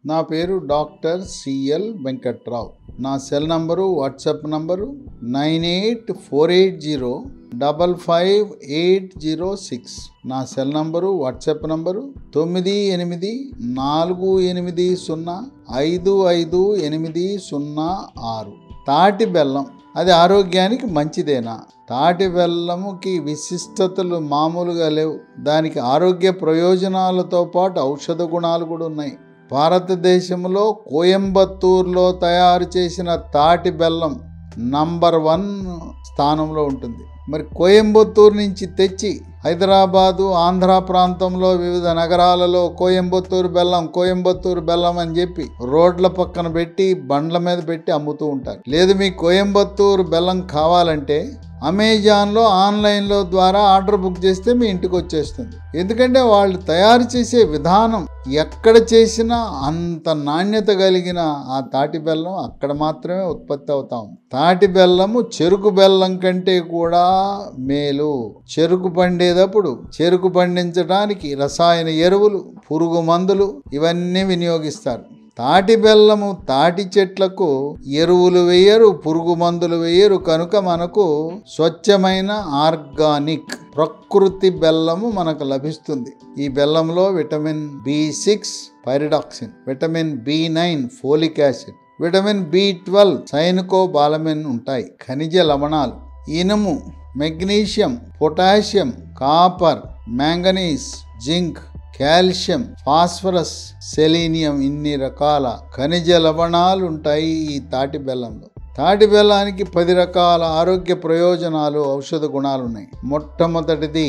నా పేరు doctor CL Venkatrao నా cell number WhatsApp number nine eight four eight zero double five eight zero six నా cell number WhatsApp number తొమ్మిది ఎనిమిది నాలుగు ఎనిమిది సున్నా ఐదు ఐదు ఎనిమిది సున్నా ఆరు తాటి బెల్లం అది ఆరోగ్యానికి మంచిదేనా తాటి బెల్లముకి విశిష్టతలు మామూలుగా లేవు దానికి ఆరోగ్య ప్రయోజనాలతో పాటు ఔషధ గుణాలు కూడా ఉన్నాయి భారతదేశంలో కోయంబత్తూరులో తయారు చేసిన తాటి బెల్లం నంబర్ వన్ స్థానంలో ఉంటుంది మరి కోయంబత్తూరు నుంచి తెచ్చి హైదరాబాదు ఆంధ్ర ప్రాంతంలో వివిధ నగరాలలో కోయంబత్తూరు బెల్లం కోయంబత్తూరు బెల్లం అని చెప్పి రోడ్ల పక్కన పెట్టి బండ్ల మీద పెట్టి అమ్ముతూ ఉంటారు లేదు మీ కోయంబత్తూరు బెల్లం కావాలంటే అమెజాన్లో ఆన్లైన్లో ద్వారా ఆర్డర్ బుక్ చేస్తే మీ ఇంటికి వచ్చేస్తుంది ఎందుకంటే వాళ్ళు తయారు చేసే విధానం ఎక్కడ చేసినా అంత నాణ్యత కలిగిన ఆ తాటి బెల్లం అక్కడ మాత్రమే ఉత్పత్తి అవుతా ఉంది తాటి బెల్లము చెరుకు బెల్లం కంటే కూడా మేలు చెరుకు పండేటప్పుడు చెరుకు పండించడానికి రసాయన ఎరువులు పురుగు మందులు ఇవన్నీ వినియోగిస్తారు తాటి బెల్లము తాటి చెట్లకు ఎరువులు వేయరు పురుగు మందులు వేయరు కనుక మనకు స్వచ్ఛమైన ఆర్గానిక్ ప్రకృతి బెల్లము మనకు లభిస్తుంది ఈ బెల్లంలో vitamin B six pyridoxine vitamin B nine folic acid vitamin B twelve cyanocobalamin ఉంటాయి ఖనిజ లవణాలు ఇనుము magnesium potassium copper manganese zinc calcium phosphorus selenium ఇన్ని రకాల ఖనిజ లవణాలు ఉంటాయి ఈ తాటి బెల్లంలో తాటి బెల్లానికి పది రకాల ఆరోగ్య ప్రయోజనాలు ఔషధ గుణాలు ఉన్నాయి మొట్టమొదటిది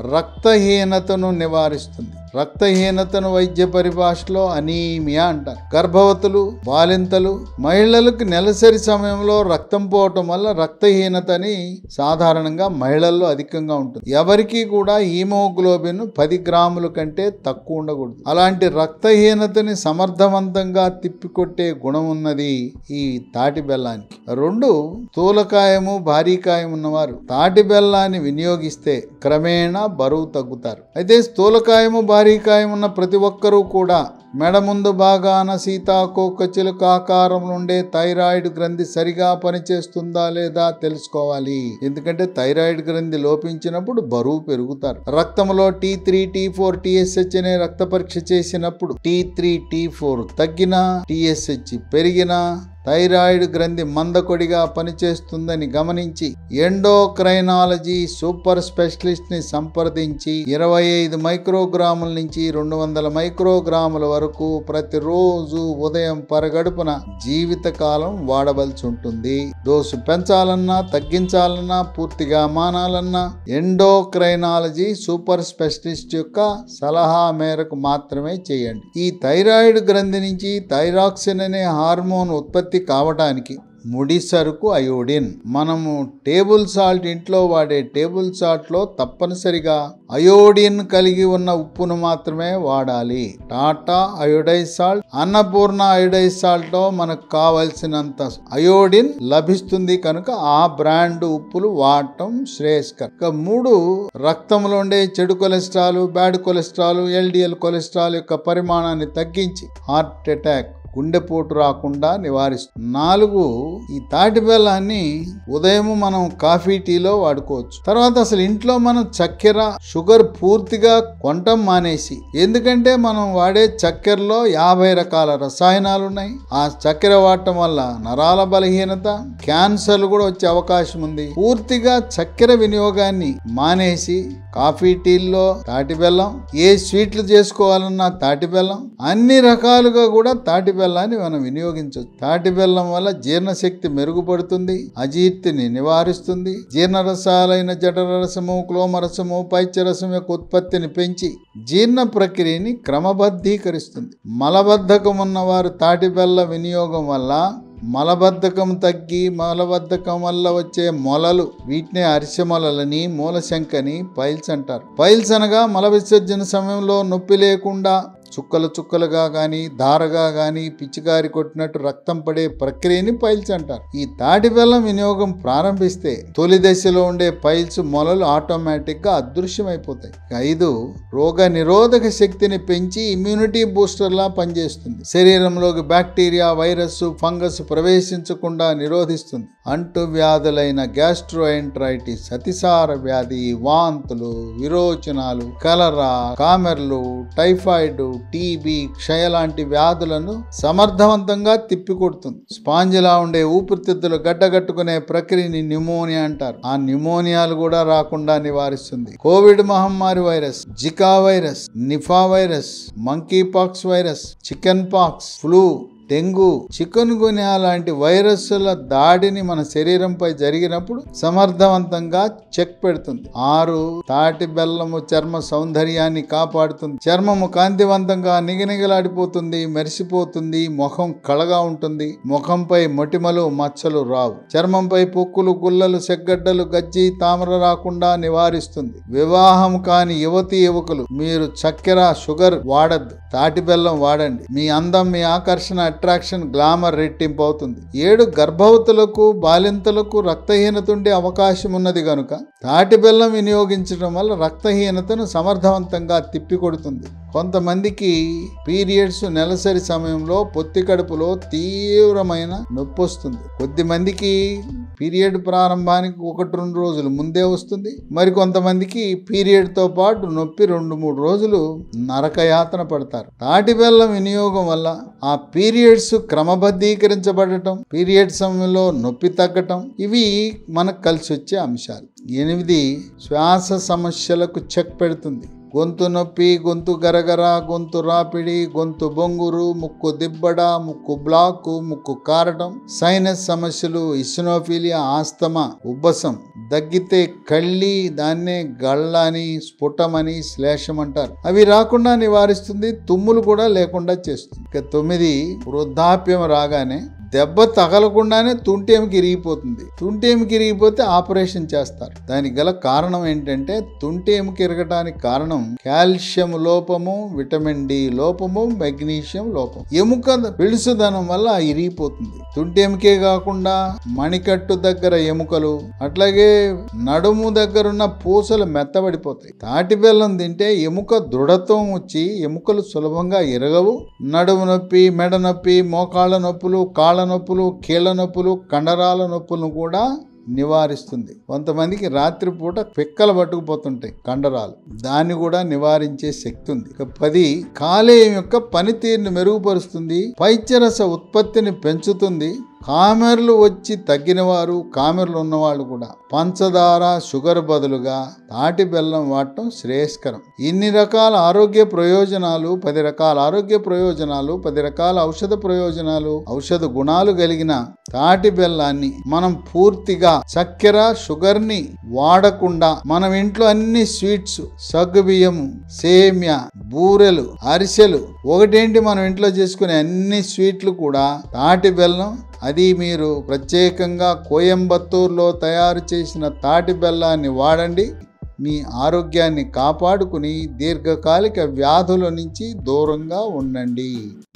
రక్తహీనతను నివారిస్తుంది రక్తహీనతను వైద్య పరిభాషలో అనీమియా అంటారు గర్భవతులు బాలింతలు మహిళలకు నెలసరి సమయంలో రక్తం పోవటం వల్ల రక్తహీనతని సాధారణంగా మహిళల్లో అధికంగా ఉంటుంది ఎవరికి కూడా హీమోగ్లోబిన్ పది గ్రాముల కంటే తక్కువ ఉండకూడదు అలాంటి రక్తహీనతని సమర్థవంతంగా తిప్పికొట్టే గుణం ఉన్నది ఈ తాటి బెల్లానికి రెండు స్థూలకాయము భారీకాయం ఉన్నవారు తాటి బెల్లాన్ని వినియోగిస్తే క్రమేణా బరువు తగ్గుతారు అయితే స్థూలకాయము భారీకాయం ఉన్న ప్రతి ఒక్కరూ కూడా మెడ ముందు భాగాన సీతాకోక చిలుక ఆకారంలో ఉండే థైరాయిడ్ గ్రంథి సరిగా పనిచేస్తుందా లేదా తెలుసుకోవాలి ఎందుకంటే థైరాయిడ్ గ్రంథి లోపించినప్పుడు బరువు పెరుగుతారు రక్తంలో T three T four TSH అనే రక్త పరీక్ష చేసినప్పుడు టీ త్రీ టీ ఫోర్ తగ్గినా టీఎస్హెచ్ పెరిగినా థైరాయిడ్ గ్రంథి మందకొడిగా పనిచేస్తుందని గమనించి ఎండోక్రైనాలజీ సూపర్ స్పెషలిస్ట్ ని సంప్రదించి ఇరవై ఐదు మైక్రోగ్రాముల నుంచి రెండు వందల మైక్రోగ్రాముల వరకు ప్రతిరోజు ఉదయం పరగడుపున జీవితకాలం వాడవలసి ఉంటుంది డోసు పెంచాలన్నా తగ్గించాలన్నా పూర్తిగా మానాలన్నా ఎండోక్రైనాలజీ సూపర్ స్పెషలిస్ట్ యొక్క సలహా మేరకు మాత్రమే చేయండి ఈ థైరాయిడ్ గ్రంథి నుంచి థైరాక్సిన్ అనే హార్మోన్ ఉత్పత్తి కావటానికి ముడి సరుకు అయోడిన్ మనము టేబుల్ సాల్ట్ ఇంట్లో వాడే టేబుల్ సాల్ట్లో తప్పనిసరిగా అయోడిన్ కలిగి ఉన్న ఉప్పును మాత్రమే వాడాలి Tata iodise salt Annapurna iodise సాల్ట్లో మనకు కావలసినంత అయోడిన్ లభిస్తుంది కనుక ఆ బ్రాండ్ ఉప్పులు వాడటం శ్రేయస్కర్ ఇక మూడు రక్తంలో ఉండే చెడు cholesterol bad cholesterol LDL cholesterol యొక్క పరిమాణాన్ని తగ్గించి హార్ట్ అటాక్ గుండెపోటు రాకుండా నివారిస్తుంది నాలుగు ఈ తాటి బెల్లాన్ని ఉదయం మనం కాఫీ టీలో వాడుకోవచ్చు తర్వాత అసలు ఇంట్లో మనం చక్కెర షుగర్ పూర్తిగా కొనటం మానేసి ఎందుకంటే మనం వాడే చక్కెరలో యాభై రకాల రసాయనాలు ఉన్నాయి ఆ చక్కెర వాడటం వల్ల నరాల బలహీనత క్యాన్సర్లు కూడా వచ్చే అవకాశం ఉంది పూర్తిగా చక్కెర వినియోగాన్ని మానేసి కాఫీ టీల్లో తాటి బెల్లం ఏ స్వీట్లు చేసుకోవాలన్నా తాటి బెల్లం అన్ని రకాలుగా కూడా తాటి బెల్లాన్ని మనం వినియోగించవచ్చు తాటి బెల్లం వల్ల జీర్ణశక్తి మెరుగుపడుతుంది అజీర్తిని నివారిస్తుంది జీర్ణరసాలైన జఠరసము క్లోమరసము పైత్యరసం యొక్క ఉత్పత్తిని పెంచి జీర్ణ ప్రక్రియని క్రమబద్ధీకరిస్తుంది మలబద్ధకం ఉన్నవారు తాటి బెల్ల వినియోగం వల్ల మలబద్ధకం తగ్గి మలబద్ధకం వల్ల వచ్చే మొలలు వీటిని అరిసెమొలలని మూలశంకని పైల్స్ అంటారు పైల్స్ అనగా మల విసర్జన సమయంలో నొప్పి లేకుండా చుక్కలు చుక్కలుగా గాని ధారగా గాని పిచ్చికారి కొట్టినట్టు రక్తం పడే ప్రక్రియని పైల్స్ అంటారు ఈ తాటి బెల్లం వినియోగం ప్రారంభిస్తే తొలి దశలో ఉండే పైల్స్ మొలలు ఆటోమేటిక్ గా అదృశ్యమైపోతాయి ఐదు రోగ నిరోధక శక్తిని పెంచి ఇమ్యూనిటీ బూస్టర్ లా పనిచేస్తుంది శరీరంలోకి బ్యాక్టీరియా వైరస్ ఫంగస్ ప్రవేశించకుండా నిరోధిస్తుంది అంటు వ్యాధులైన గ్యాస్ట్రోఎంట్రైటిస్ అతిసార వ్యాధి వాంతులు విరోచనాలు కలరా కామెర్లు టైఫాయిడ్ టీబీ క్షయ లాంటి వ్యాధులను సమర్థవంతంగా తిప్పికొడుతుంది స్పాంజిలా ఉండే ఊపిరితిత్తులు గడ్డగట్టుకునే ప్రక్రియని న్యూమోనియా అంటారు ఆ న్యూమోనియాలు కూడా రాకుండా నివారిస్తుంది కోవిడ్ మహమ్మారి virus Zika virus Nipah virus monkeypox virus chickenpox flu dengue chikungunya లాంటి వైరస్ల దాడిని మన శరీరంపై జరిగినప్పుడు సమర్థవంతంగా చెక్ పెడుతుంది ఆరు తాటి బెల్లము చర్మ సౌందర్యాన్ని కాపాడుతుంది చర్మము కాంతివంతంగా నిగనిగలాడిపోతుంది మెరిసిపోతుంది ముఖం కళగా ఉంటుంది ముఖంపై మొటిమలు మచ్చలు రావు చర్మంపై పొక్కులు గుల్లలు సెగ్గడ్డలు గజ్జి తామర రాకుండా నివారిస్తుంది వివాహం కాని యువతి యువకులు మీరు చక్కెర షుగర్ వాడద్దు తాటి బెల్లం వాడండి మీ అందం మీ ఆకర్షణ అట్రాక్షన్ గ్లామర్ రెట్టింపు అవుతుంది ఏడు గర్భవతులకు బాలింతలకు రక్తహీనత ఉండే అవకాశం ఉన్నది గనుక తాటి బెల్లం వినియోగించడం వల్ల రక్తహీనతను సమర్థవంతంగా తిప్పికొడుతుంది కొంతమందికి పీరియడ్స్ నెలసరి సమయంలో పొత్తి కడుపులో తీవ్రమైన నొప్పి వస్తుంది కొద్ది మందికి పీరియడ్ ప్రారంభానికి ఒకటి రెండు రోజులు ముందే వస్తుంది మరి కొంతమందికి పీరియడ్ తో పాటు నొప్పి రెండు మూడు రోజులు నరకయాతన పడతారు తాటి బెల్లం వినియోగం వల్ల ఆ పీరియడ్స్ క్రమబద్ధీకరించబడటం పీరియడ్ సమయంలో నొప్పి తగ్గటం ఇవి మనకు కలిసి వచ్చే అంశాలు ఎనిమిది శ్వాస సమస్యలకు చెక్ పెడుతుంది గొంతు నొప్పి గొంతు గరగర గొంతు రాపిడి గొంతు బొంగురు ముక్కు దిబ్బడ ముక్కు బ్లాకు ముక్కు కారటం సైనస్ సమస్యలు ఇసినోఫీలియా ఆస్తమా ఉబ్బసం దగ్గితే కళ్ళి దాన్నే గళ్ళని స్ఫుటమని శ్లేషం అంటారు అవి రాకుండా నివారిస్తుంది తుమ్ములు కూడా లేకుండా చేస్తుంది ఇక తొమ్మిది వృద్ధాప్యం రాగానే దెబ్బ తగలకుండానే తుంటేమికి ఇరిగిపోతుంది తుంటేమికి ఇరిగిపోతే ఆపరేషన్ చేస్తారు దానికి గల కారణం ఏంటంటే తుంటేమికి ఇరగటానికి కారణం కాల్షియం లోపము విటమిన్ డి లోపము మెగ్నీషియం లోపం ఎముక పిలుసుదనం వల్ల ఇరిగిపోతుంది తుంటేమికే కాకుండా మణికట్టు దగ్గర ఎముకలు అట్లాగే నడుము దగ్గర ఉన్న పూసలు మెత్తబడిపోతాయి తాటి బెల్లం తింటే ఎముక దృఢత్వం వచ్చి ఎముకలు సులభంగా ఇరగవు నడుము నొప్పి మెడ నొప్పి మోకాళ్ళ నొప్పులు కాళ్ళ నొప్పులు కీళ్ళ నొప్పులు కండరాల నొప్పులను కూడా నివారిస్తుంది కొంతమందికి రాత్రిపూట పిక్కలు పట్టుకుపోతుంటాయి కండరాలు దాన్ని కూడా నివారించే శక్తి ఉంది ఇక పది కాలేయం యొక్క పనితీరుని మెరుగుపరుస్తుంది పైత్యరస ఉత్పత్తిని పెంచుతుంది కామెర్లు వచ్చి తగ్గిన వారు కామెర్లు ఉన్నవాళ్ళు కూడా పంచదార షుగర్ బదులుగా తాటి బెల్లం వాడటం శ్రేయస్కరం ఇన్ని రకాల ఆరోగ్య ప్రయోజనాలు పది రకాల ఆరోగ్య ప్రయోజనాలు పది రకాల ఔషధ ప్రయోజనాలు ఔషధ గుణాలు కలిగిన తాటి బెల్లాన్ని మనం పూర్తిగా చక్కెర షుగర్ ని వాడకుండా మనం ఇంట్లో అన్ని స్వీట్స్ సగ్గు బియ్యము సేమ్యా బూరెలు అరిసెలు ఒకటేంటి మనం ఇంట్లో చేసుకునే అన్ని స్వీట్లు కూడా తాటి బెల్లం అది మీరు ప్రత్యేకంగా కోయంబత్తూరులో తయారు చేసిన తాటి బెల్లాన్ని వాడండి మీ ఆరోగ్యాన్ని కాపాడుకుని దీర్ఘకాలిక వ్యాధుల నుంచి దూరంగా ఉండండి